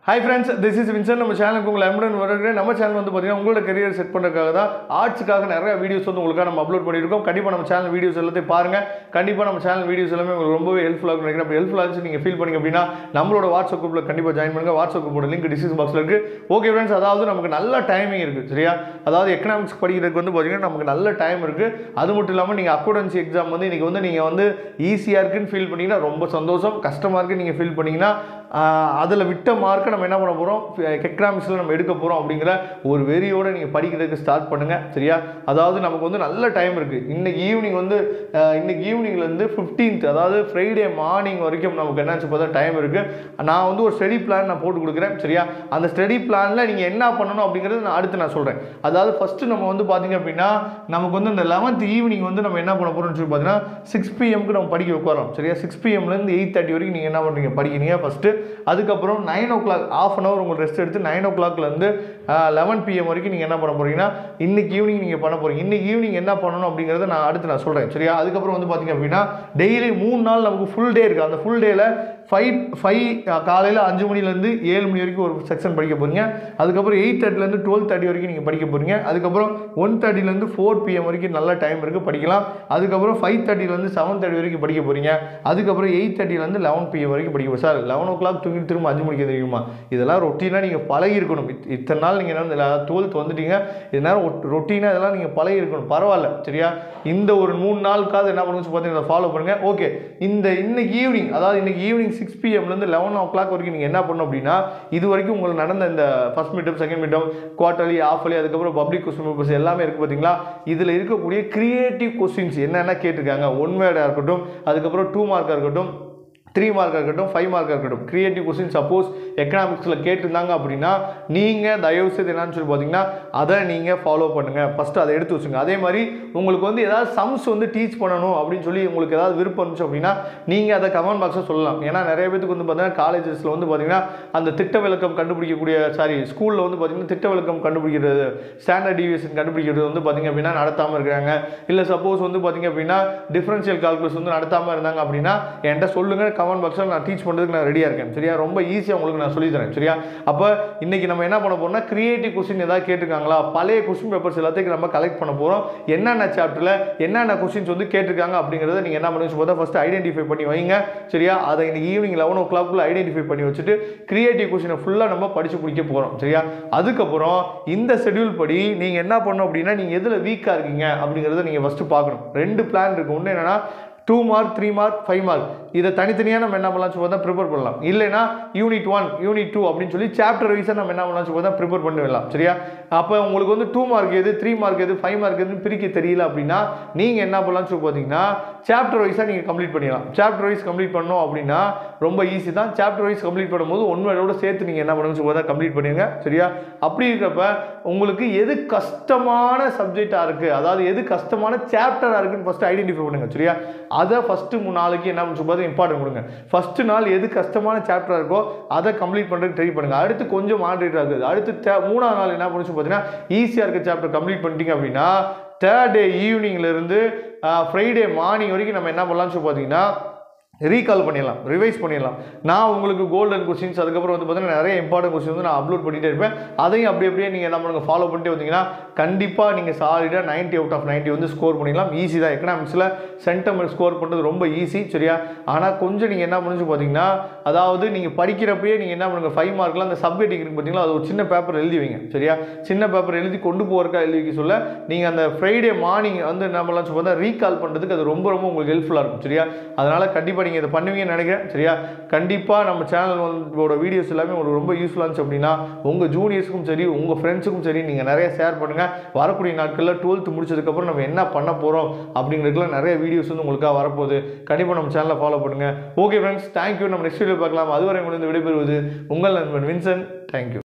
hi friends this is Vinson நம்ம சேனலுக்கு உங்களை அன்புடன் வருகிறேன் நம்ம சேனல் வந்து பார்த்தீங்கன்னா உங்களோட கரியர் செட் பண்ணுறதுக்காக தான் ஆர்ட்ஸுக்காக நிறைய வீடியோஸ் வந்து உங்களுக்காக நம்ம அப்லோட் பண்ணியிருக்கோம் கண்டிப்பாக நம்ம சேனல் வீடியோஸ் எல்லாத்தையும் பாருங்கள் கண்டிப்பாக நம்ம சேனல் வீடியோஸ் எல்லாமே உங்களுக்கு ரொம்பவே ஹெல்ப்ஃபுல்லாக இருக்கும் நினைக்கிறேன் அப்படி ஹெல்ப்ஃபுல்லாக இருந்துச்சு நீங்கள் ஃபீல் பண்ணீங்க அப்படின்னா நம்மளோட வாட்ஸ்அப் குரூப்பில் கண்டிப்பாக ஜாயின் பண்ணுங்கள் வாட்ஸ்அப் குரூப்போட லிங்க் டிஸ்கிரிப்ஷன் பாக்ஸில் இருக்குது ஓகே ஃப்ரெண்ட்ஸ் அதாவது நமக்கு நல்ல டைமிங் இருக்குது சரியா அதாவது எக்கனாமிக்ஸ் படிக்கிறதுக்கு வந்து பார்த்தீங்கன்னா நமக்கு நல்ல டைம் இருக்குது அது மட்டும் இல்லாமல் நீங்கள் அக்கௌண்டன்சி எக்ஸாம் வந்து இன்றைக்கி வந்து நீங்கள் வந்து ஈஸியாக இருக்குன்னு ஃபீல் பண்ணீங்கன்னா ரொம்ப சந்தோஷம் கஷ்டமாக இருக்குன்னு நீங்கள் ஃபீல் பண்ணீங்கன்னா அதில் விட்ட மார்க்கை நம்ம என்ன பண்ண போகிறோம் எக்கனாமிக்ஸில் நம்ம எடுக்க போகிறோம் அப்படிங்கிற ஒரு வெறியோடு நீங்கள் படிக்கிறதுக்கு ஸ்டார்ட் பண்ணுங்கள் சரியா அதாவது நமக்கு வந்து நல்ல டைம் இருக்குது இன்னைக்கு ஈவினிங் வந்து அஹ், இன்னைக்கு ஈவினிங்லேருந்து ஃபிஃப்டீன்த் அதாவது ஃப்ரைடே மார்னிங் வரைக்கும் நமக்கு என்னாச்சு பார்த்தா டைம் இருக்குது நான் வந்து ஒரு ஸ்டடி பிளான் நான் போட்டு கொடுக்குறேன் சரியா அந்த ஸ்டடி பிளானில் நீங்கள் என்ன பண்ணணும் அப்படிங்கிறது நான் அடுத்து நான் சொல்கிறேன் அதாவது ஃபஸ்ட்டு நம்ம வந்து பார்த்தீங்க அப்படின்னா நமக்கு வந்து இந்த லெவன்த் ஈவினிங் வந்து நம்ம என்ன பண்ண போகிறோம்னு சொல்லி பார்த்தீங்கன்னா சிக்ஸ் பிஎம்க்கு நம்ம படிக்க உட்காரோம் சரியா சிக்ஸ் பிஎம்லேருந்து எயிட் தேர்ட்டி வரைக்கும் நீங்கள் என்ன பண்ணுறீங்க படிக்கிறீங்க ஃபஸ்ட்டு அதுக்கப்புறம் nine o'clock half an hour உங்களுக்கு ரெஸ்ட் எடுத்து நைன் ஓ கிளாக்லேருந்து லெவன் பிஎம் வரைக்கும் நீங்கள் என்ன பண்ண போகிறீங்கன்னா இன்னைக்கு ஈவினிங் நீங்கள் பண்ண போகிறீங்க இன்னைக்கு ஈவினிங் என்ன பண்ணணும் அப்படிங்கிறத நான் அடுத்து நான் சொல்கிறேன் சரியா அதுக்கப்புறம் வந்து பார்த்தீங்க அப்படின்னா டெய்லி மூணு நாள் நமக்கு ஃபுல் டே இருக்குது அந்த ஃபுல் டேயில் ஃபைவ் ஃபைவ் காலையில் அஞ்சு மணிலேருந்து ஏழு மணி வரைக்கும் ஒரு செக்ஷன் படிக்க போகிறீங்க அதுக்கப்புறம் எயிட் தேர்ட்டிலேருந்து டுவெல் தேர்ட்டி வரைக்கும் நீங்கள் படிக்க போகிறீங்க அதுக்கப்புறம் ஒன் தேர்ட்டிலேருந்து ஃபோர் பிஎம் வரைக்கும் நல்ல டைம் இருக்குது படிக்கலாம் அதுக்கப்புறம் ஃபைவ் தேர்ட்டிலேருந்து செவன் தேர்ட்டி வரைக்கும் படிக்க போகிறீங்க அதுக்கப்புறம் எயிட் தேர்ட்டிலேருந்து லெவன் பிஎம் வரைக்கும் படிக்க போகிறீங்க சார் லெவன் ஓ கிளாக் தூங்கி திரும்ப அஞ்சு மணிக்கு தெரியுமா இதெல்லாம் ரொட்டீனாக நீங்கள் பழகி இருக்கணும் இத்- இத்தனை நாள் நீங்கள் என்ன டுவெல்த் வந்துட்டீங்க இது நேரம் ரொட்டீனாக இதெல்லாம் நீங்கள் பழகி இருக்கணும் பரவாயில்ல சரியா இந்த ஒரு மூணு நாளுக்காவது என்ன பண்ணுச்சு பார்த்தீங்கன்னா ஃபாலோ பண்ணுங்கள் ஓகே இந்த இன்னைக்கு ஈவினிங் அதாவது இன்னைக்கு ஈவினிங் சிக்ஸ் பிஎம்லேருந்து லெவன் ஓ கிளாக் வரைக்கும் நீங்கள் என்ன பண்ணணும் அப்படின்னா இது வரைக்கும் உங்களுக்கு நடந்த இந்த first midterm second midterm quarterly ஆஃப்லி அதுக்கப்புறம் பப்ளிக் கொஸ்டின் பேப்பர்ஸ் எல்லாமே இருக்குது பார்த்தீங்களா இதில் இருக்கக்கூடிய கிரியேட்டிவ் கொஸ்டின்ஸ் என்னென்ன கேட்டிருக்காங்க ஒன் வேர்டாக இருக்கட்டும் அதுக்கப்புறம் டூ மார்க்காக இருக்கட்டும் த்ரீ மார்க்காக இருக்கட்டும் ஃபைவ் மார்க்காக இருக்கட்டும் கிரியேட்டிவ் கொஸ்டின் சப்போஸ் எக்கனாமிக்ஸில் கேட்டிருந்தாங்க அப்படின்னா நீங்கள் தயவு செய்து என்னன்னு சொல்லி பார்த்தீங்கன்னா அதை நீங்கள் ஃபாலோ பண்ணுங்கள் ஃபஸ்ட்டு அதை எடுத்து வச்சுங்க அதே மாதிரி உங்களுக்கு வந்து ஏதாவது சம்ஸ் வந்து டீச் பண்ணணும் அப்படின்னு சொல்லி உங்களுக்கு ஏதாவது விருப்பம் இருந்துச்சு அப்படின்னா நீங்கள் அதை கமெண்ட் பாக்ஸில் சொல்லலாம் ஏன்னா நிறைய பேத்துக்கு வந்து பார்த்தீங்கன்னா காலேஜஸில் வந்து பார்த்தீங்கன்னா அந்த திட்ட விளக்கம் கண்டுபிடிக்கக்கூடிய சாரி ஸ்கூலில் வந்து பார்த்தீங்கன்னா திட்ட விளக்கம் கண்டுபிடிக்கிறது ஸ்டாண்டர்ட் டிவியேஷன் கண்டுபிடிக்கிறது வந்து பார்த்தீங்க அப்படின்னா நடத்தாமல் இருக்காங்க இல்லை சப்போஸ் வந்து பார்த்தீங்க அப்படின்னா டிஃபரன்ஷியல் கால்குலஸ் வந்து நடத்தாமல் இருந்தாங்க அப்படின்னா என்கிட்ட சொல்லுங்கள் கமெண்ட் பாக்ஸில் நான் டீச் பண்ணுறதுக்கு நான் ரெடியாக இருக்கேன் சரியா ரொம்ப ஈஸியாக உங்களுக்கு நான் சொல்லித் தரேன் சரியா அப்போ இன்னைக்கு நம்ம என்ன பண்ண போறோம்னா கிரியேட்டிவ் கொஸ்டின் ஏதாவது கேட்டிருக்காங்களா பழைய கொஸ்டின் பேப்பர்ஸ் எல்லாத்தையும் நம்ம கலெக்ட் பண்ண போகிறோம் என்னென்ன சாப்டரில் என்னென்ன கொஸ்டின்ஸ் வந்து கேட்டிருக்காங்க அப்படிங்கிறத நீங்கள் என்ன பண்ணுச்சு பார்த்தா ஃபஸ்ட்டு ஐடென்டிஃபை பண்ணி வைங்க சரியா அதை இன்னைக்கு ஈவினிங் லெவன் ஓ கிளாக்குள்ள ஐடென்டிஃபை பண்ணி வச்சுட்டு கிரியேட்டிவ் கொஸ்டினை ஃபுல்லாக நம்ம படித்து முடிக்க போகிறோம் சரியா அதுக்கப்புறம் இந்த ஷெட்யூல் படி நீங்கள் என்ன பண்ணணும் அப்படின்னா நீங்கள் எதில் வீக்காக இருக்கீங்க அப்படிங்கிறத நீங்கள் ஃபஸ்ட்டு பார்க்கணும் ரெண்டு பிளான் இருக்குது ஒன்று என்னென்னா two mark three mark five mark இதை தனித்தனியாக நம்ம என்ன பண்ணலாம் சொல்லி தான் ப்ரிப்பேர் பண்ணலாம் இல்லைனா யூனிட் ஒன் யூனிட் டூ அப்படின்னு சொல்லி சாப்டர் வைஸாக நம்ம என்ன பண்ணலாம் சொல்லி தான் ப்ரிப்பேர் பண்ணி வரலாம் சரியா அப்போ உங்களுக்கு வந்து டூ மார்க் எது த்ரீ மார்க் எது ஃபைவ் மார்க் எதுன்னு பிரிக்க தெரியல அப்படின்னா நீங்கள் என்ன பண்ணலாம் சொல்லி பார்த்தீங்கன்னா சாப்டர் வைஸாக நீங்கள் கம்ப்ளீட் பண்ணிடலாம் சாப்டர் வைஸ் கம்ப்ளீட் பண்ணோம் அப்படின்னா ரொம்ப ஈஸி தான் சாப்டர் வைஸ் கம்ப்ளீட் பண்ணும்போது ஒன் வேர்டோட சேர்த்து நீங்கள் என்ன பண்ணுங்க சொல்லி தான் கம்ப்ளீட் பண்ணுங்க சரியா அப்படி இருக்கிறப்ப உங்களுக்கு எது கஷ்டமான சப்ஜெக்டாக இருக்குது அதாவது எது கஷ்டமான சாப்டராக இருக்குன்னு ஃபஸ்ட்டு ஐடென்டிஃபை பண்ணுங்க சரியா அதை ஃபஸ்ட்டு மூணு நாளைக்கு என்ன பண்ணி சொல்லுறது இம்பார்ட்டன்ட் கொடுங்க ஃபஸ்ட்டு நாள் எது கஷ்டமான சாப்டராக இருக்கோ அதை கம்ப்ளீட் பண்ணுறதுக்கு ட்ரை பண்ணுங்க அடுத்து கொஞ்சம் மாடரேட்டாக இருக்குது அடுத்து தே- மூணாவது நாள் என்ன பண்ணுச்சு பார்த்தீங்கன்னா ஈஸியாக இருக்க சாப்டர் கம்ப்ளீட் பண்ணிட்டீங்க அப்படின்னா தேர்ட் டே ஈவினிங்லேருந்து ஃப்ரைடே மார்னிங் வரைக்கும் நம்ம என்ன பண்ணலாம்னு சொல்லி பார்த்தீங்கன்னா ரீகால் பண்ணிடலாம் ரிவைஸ் பண்ணிடலாம் நான் உங்களுக்கு கோல்டன் கொஸ்டின்ஸ் அதுக்கப்புறம் வந்து பார்த்தீங்கன்னா நிறைய இம்பார்ட்டன்ட் கொஸ்டின் வந்து நான் அப்லோட் பண்ணிட்டே இருப்பேன் அதையும் அப்படி அப்படியே நீங்கள் என்ன பண்ணுங்க ஃபாலோ பண்ணிட்டு வந்தீங்கன்னா கண்டிப்பாக நீங்கள் சாலிடாக 90 அவுட் ஆஃப் 90 வந்து ஸ்கோர் பண்ணிடலாம் ஈஸி தான் எக்கனாமிக்ஸில் சென்டமெண்ட் ஸ்கோர் பண்ணுறது ரொம்ப ஈஸி சரியா ஆனால் கொஞ்சம் நீங்கள் என்ன பண்ணுச்சு பார்த்தீங்கன்னா அதாவது நீங்கள் படிக்கிறப்பயே நீங்கள் என்ன பண்ணுங்க ஃபைவ் மார்க்லாம் அந்த சப்ஜெக்ட் இருக்கு பார்த்தீங்களா அது ஒரு சின்ன பேப்பர் எழுதி வைங்க சரியா சின்ன பேப்பர் எழுதி கொண்டு போகிறக்கா எழுதி வைக்க சொல்ல நீங்கள் அந்த ஃப்ரைடே மார்னிங் வந்து என்ன பண்ணலாம் சொல்லி பார்த்தா ரீகால் பண்ணுறதுக்கு அது ரொம்ப ரொம்ப உங்களுக்கு ஹெல்ப்ஃபுல்லாக இருக்கும் சரியா அதனால் கண்டிப்பாக நீங்கள் இதை பண்ணுவீங்கன்னு நினைக்கிறேன் சரியா கண்டிப்பாக நம்ம சேனலோட வீடியோஸ் எல்லாமே உங்களுக்கு ரொம்ப யூஸ்ஃபுல்லாக இருந்துச்சு அப்படின்னா உங்கள் ஜூனியர்ஸுக்கும் சரி உங்கள் ஃப்ரெண்ட்ஸுக்கும் சரி நீங்கள் நிறைய ஷேர் பண்ணுங்கள் வரக்கூடிய நாட்களில் டுவெல்த்து முடிச்சதுக்கப்புறம் நம்ம என்ன பண்ண போகிறோம் அப்படிங்கிறதுக்குலாம் நிறைய வீடியோஸ் வந்து உங்களுக்காக வரப்போகுது கண்டிப்பாக நம்ம சேனலை ஃபாலோ பண்ணுங்கள் ஓகே ஃப்ரெண்ட்ஸ் தேங்க்யூ நம்ம நெக்ஸ்ட் வீடியோ பார்க்கலாம் அதுவரை உங்களுக்கு விடைபெறுவது உங்கள் நண்பன் வின்சன் தேங்க்யூ